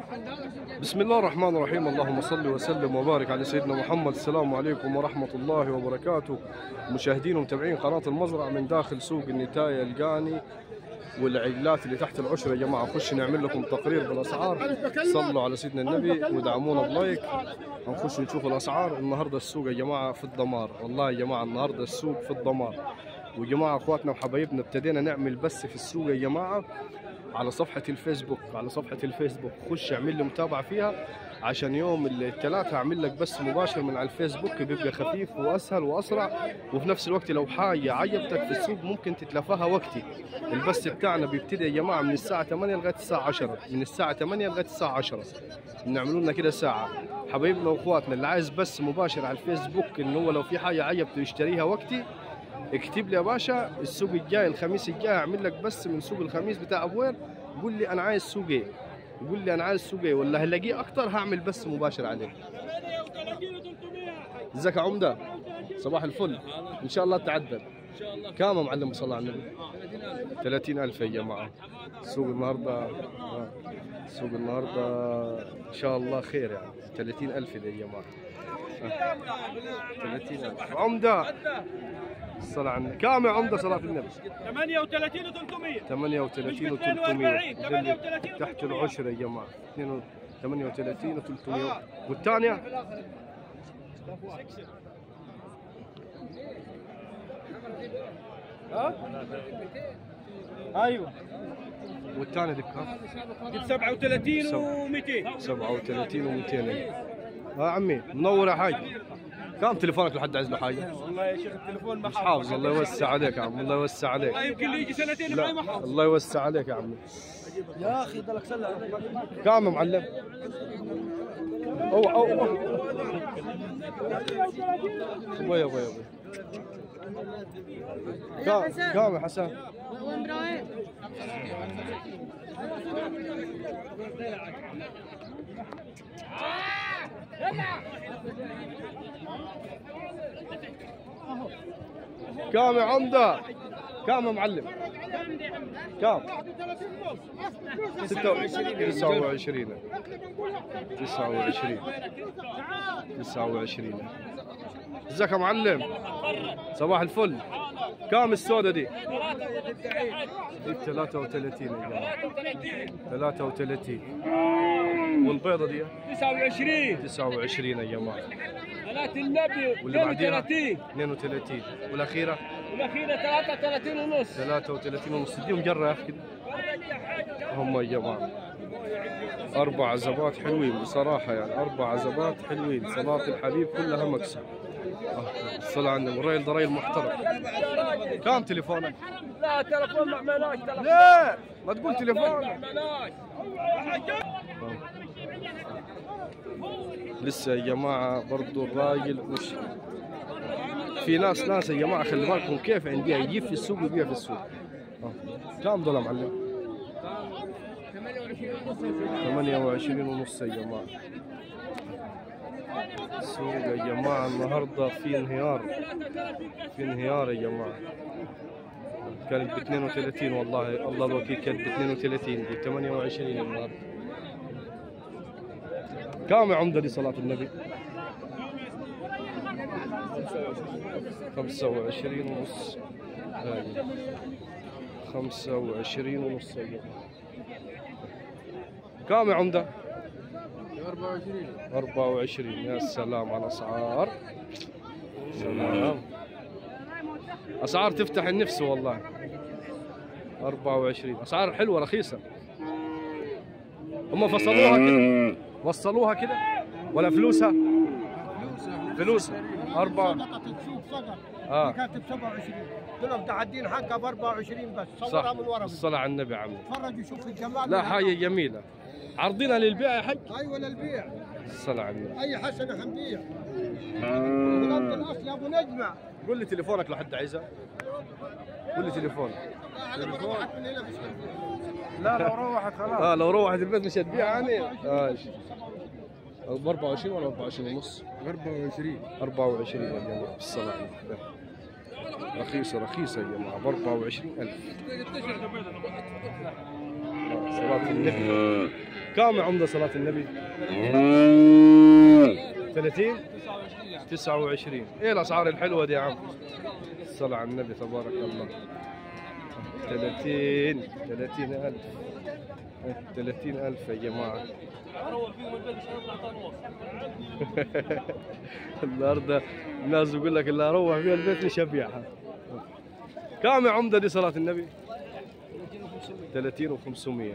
بسم الله الرحمن الرحيم اللهم صل وسلم وبارك على سيدنا محمد السلام عليكم ورحمة الله وبركاته مشاهدين ومتابعين قناة المزرعة من داخل سوق النتاية القاني والعجلات اللي تحت العشر يا جماعة خش نعمل لكم تقرير بالأسعار صلوا على سيدنا النبي ودعمونا بلايك هنخش نشوف الأسعار النهاردة السوق يا جماعة في الدمار والله يا جماعة النهاردة السوق في الدمار وجماعة اخواتنا وحبايبنا ابتدينا نعمل بس في السوق يا جماعة على صفحة الفيسبوك على صفحة الفيسبوك خش اعمل لي متابعة فيها عشان يوم الثلاثة اعمل لك بس مباشر من على الفيسبوك بيبقى خفيف واسهل واسرع وفي نفس الوقت لو حاجة عجبتك في السوق ممكن تتلافاها وقتي البث بتاعنا بيبتدي يا جماعة من الساعة 8 لغاية الساعة 10 من الساعة 8 لغاية الساعة 10 بنعملوا لنا كده ساعة حبايبنا واخواتنا اللي عايز بس مباشر على الفيسبوك ان هو لو في حاجة عجبته يشتريها وقتي اكتب لي يا باشا السوق الجاي الخميس الجاي اعمل لك بس من سوق الخميس بتاع ابوير قول لي انا عايز سوق ايه قول لي انا عايز سوق ايه ولا هلاقيه اكتر هعمل بس مباشر عليه ازيك يا عمده صباح الفل ان شاء الله تعدل كام يا معلم صلى على النبي 30000 يا جماعه السوق النهارده آه. السوق النهارده ان شاء الله خير يعني 30000 ده يا جماعه آه. 30000 عمده الصلاة على النبي كام يا عمدة صلاة النبي 38 و300 38 و 300 تحت العشرة يا جماعة 38 و 300 والثانية ايوه والثانية دي بكام؟ جبت 37 و200 37 و 200 ها عمي منور يا حاج كم تليفونك لحد عايز له حاجة؟ والله يا شيخ التليفون ما مش حافظ الله يوسع عليك يا عم الله يوسع عليك يمكن لي يجي سنتين لا معي ما حافظ الله يوسع عليك يا عمي يا اخي ضلك سلع كم يا معلم؟ او او او ابوي ابوي ابوي كم كم يا حسن؟ وين ابراهيم؟ كم يا عمدة؟ كم يا معلم؟ كم؟ 26 29 29 29 ازيك يا معلم؟ صباح الفل كم السودة دي؟ دي 33 يا جماعة 33 والبيضة دي 29 29 يا جماعة صلاة النبي واللي بعديها 32 32 والأخيرة والاخيره 33 ونص 33 ونص اديهم جرة يا أخي كده هم يا جماعة أربع عزبات حلوين بصراحة يعني أربع عزبات حلوين صلاة الحبيب كلها مكسب آه، الصلاة على النبي الراجل ده راجل محترم كم تليفونك؟ لا تلفون ما عملناش تلفون ليه؟ ما تقول تليفونك عملناش لسه يا جماعة برضو الراجل مش في ناس ناس يا جماعة خلي بالكم كيف عندها يجيب في السوق ويبيع في السوق آه. كم دول يا معلم؟ 28 ونص يا جماعة السوق يا جماعة النهاردة في انهيار في انهيار يا جماعة كانت ب 32 والله الله الوكيل كانت ب 32 ب 28 النهارده كم يا عمدة لصلاة النبي؟ 25 ونص هاي 25 ونص يا جماعة كم يا عمدة؟ 24 24 يا سلام على الأسعار سلام أسعار تفتح النفس والله 24 أسعار حلوة رخيصة هم فصلوها كده وصلوها كده ولا فلوسها فلوسها أربعة صدقة السوق صدقة آه. كانت ب 27 قلت لهم تعدين حقها ب 24 بس صح صورها من ورا بس. الصلاة على النبي عمي تفرجوا شوف الجمال لا من حاجة جميلة عرضنا للبيع يا حج هذا. ايوه للبيع الصلاة على النبي اي حسنه حنبيع بلاد الاصل يا ابو نجمع قول لي تليفونك لو حد عايزه قول لي تليفونك لا على ما روحت من هنا مش لا لو روحت خلاص اه لو روحت البيت مش هتبيع يعني اه ب 24 ولا 24 ونص 24 24 يا جماعة بالصلاة على النبي رخيصة رخيصة يا جماعة ب 24000 صلاة النبي كم يا عمده صلاه النبي 30 29 ايه الاسعار الحلوه دي يا عم الصلاة على النبي تبارك الله 30 30 ألف 30 ألف يا جماعة النهارده الناس يقول لك اللي اروح فيها البيت نشبيعها كم يا عمده دي صلاة النبي 30 و500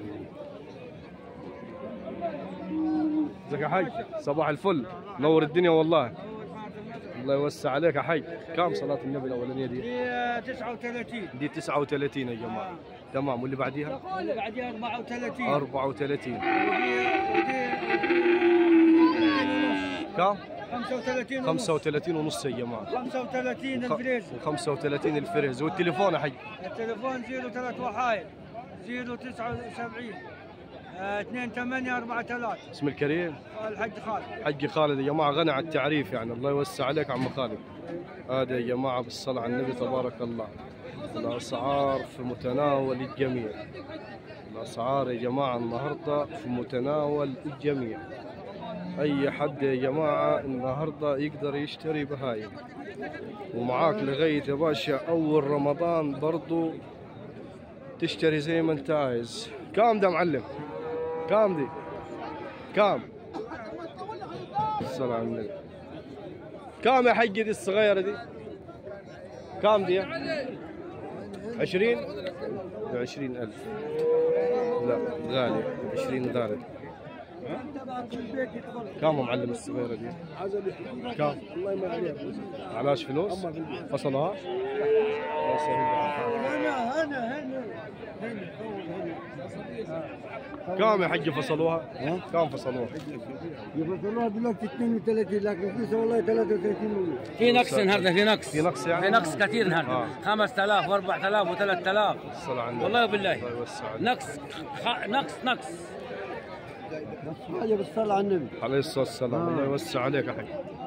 ازيك يا حاج صباح الفل نور الدنيا والله الله يوسع عليك يا حي كم صلاة النبي الأولانية دي؟ دي 39 دي 39 يا جماعة تمام واللي بعديها؟ اللي بعديها 34 34 كم؟ 35 35 ونص يا جماعة 35 الفريز و35 الفرز والتليفون يا حي التليفون 03 وحايد 079 2 8 4 3 اسم الكريم الحج خالد حجي خالد يا جماعة غني على التعريف يعني الله يوسع عليك عم خالد هذا يا جماعة بالصلاة على النبي تبارك الله الأسعار في متناول الجميع الأسعار يا جماعة النهاردة في متناول الجميع أي حد يا جماعة النهاردة يقدر يشتري بهايم ومعاك لغاية يا باشا أول رمضان برضو تشتري زي ما أنت عايز كام ده معلم كام دي كام الصلاة على النبي كام يا حجي دي الصغيرة دي كام دي عشرين بعشرين ألف لا غالي عشرين غالي كم يا معلم الصغيرة دي؟ كم؟ الله يمن عليك علاش فلوس؟ فصلها؟ الله يسهل لك. هنا هنا هنا كم يا حجي فصلوها؟ كم فصلوها؟ يفصلوها دلوقتي 32 لكن في والله 33 في نقص النهارده في نقص في نقص يعني؟ في نقص كثير النهارده آه. 5000 و4000 و3000 الصلاة على النبي والله بالله. الله يوسع عليك. نقص خ... نقص نقص حاجه بالصلاه على النبي عليه الصلاة والسلام الله يوسع عليك يا حج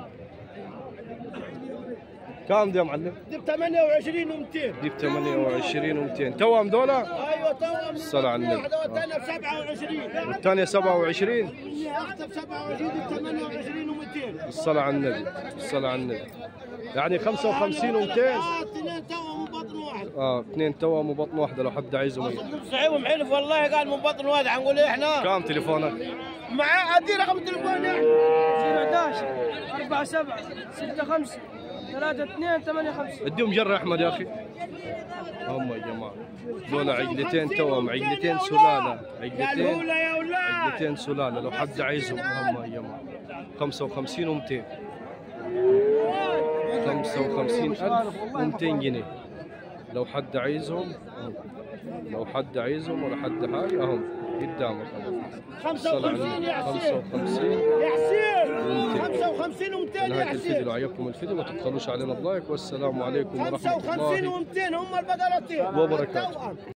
كم دي يا معلم؟ دي ب 28 و200 دي ب 28 و200 توام دولا؟ ايوه توام الصلاة على النبي واحده والثانيه ب 27 والثانية 27 اللي اخذت ب 27 دي ب 28 و200 الصلاة على النبي الصلاة على النبي يعني 55 و200 اه اثنين توام وبطن واحد اه اثنين توام وبطن واحدة لو حد عايزهم أي. صحيح ومحلف والله قال من بطن واحد حنقول ايه احنا كم تليفونك؟ معاه ادي رقم التليفون يعني 11 4 7 6 5 3 2 8 5 اديهم جر احمد يا اخي هم يا جماعة دول عجلتين توام عجلتين سلالة عجلتين يا اولاد عجلتين سلالة لو حد عايزهم هم يا جماعة 55 و200 55 ألف و200 جنيه لو حد عايزهم لو حد عايزهم ولا حد حاجة هم قدامك 55 يا حسين 55 يا حسين ومتين. 55 و200 يا نهاية الفيديو حسين لو عجبكم الفيديو ما تبخلوش علينا بلايك والسلام عليكم ورحمة 55 الله و200 هم البقرتين وبركاته. توأم.